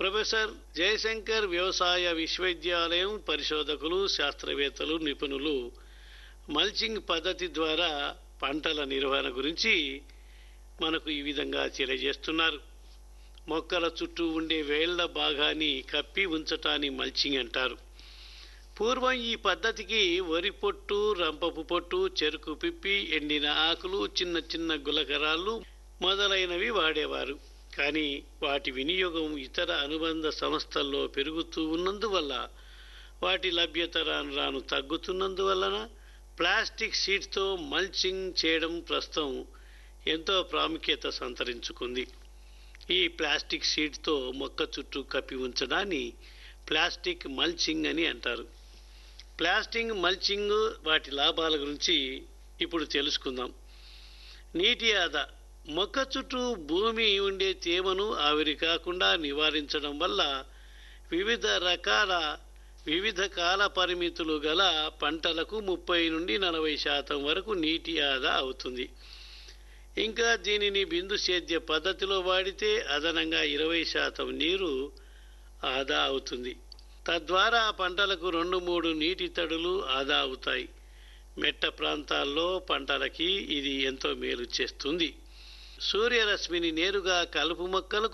professor Jayashankar వ్యవసాయ విశ్వవిద్యాలయం పరిశోధకులు శాస్త్రవేత్తలు నిపుణులు మల్చింగ్ పద్ధతి ద్వారా పంటల నిర్వహణ గురించి మనకు ఈ విధంగా తెలియజేస్తున్నారు మొక్కల చుట్టూ ఉండే వేళ్ల భాగాన్ని కప్పి ఉంచటాన్ని మల్చింగ్ అంటారు పూర్వం ఈ పద్ధతికి వరి పొట్టు రంపపు పొట్టు చెరుకు పిప్పి ఎండిన ఆకులు చిన్న చిన్న గులకరాళ్ళు మొదలైనవి వాడేవారు కానీ వాటి వినియోగం ఇతర అనుబంధ సంస్థల్లో పెరుగుతూ ఉన్నందువల్ల వాటి లభ్యత రాను రాను తగ్గుతున్నందువలన ప్లాస్టిక్ షీట్తో మల్చింగ్ చేయడం ప్రస్తుతం ఎంతో ప్రాముఖ్యత సంతరించుకుంది ఈ ప్లాస్టిక్ షీట్తో మొక్క చుట్టూ కప్పి ఉంచడాన్ని ప్లాస్టిక్ మల్చింగ్ అని అంటారు ప్లాస్టిక్ మల్చింగ్ వాటి లాభాల గురించి ఇప్పుడు తెలుసుకుందాం నీటి ఆదా మొక్క చుట్టూ భూమి ఉండే తేమను ఆవిరి కాకుండా నివారించడం వల్ల వివిధ రకాల వివిధ కాల పరిమితులు గల పంటలకు ముప్పై నుండి నలభై శాతం వరకు నీటి ఆదా అవుతుంది ఇంకా దీనిని బిందు సేద్య పద్ధతిలో వాడితే అదనంగా ఇరవై శాతం నీరు ఆదా అవుతుంది తద్వారా పంటలకు రెండు మూడు నీటి తడులు ఆదా అవుతాయి మెట్ట ప్రాంతాల్లో పంటలకి ఇది ఎంతో మేలు చేస్తుంది సూర్యరశ్మిని నేరుగా కలుపు మొక్కలకు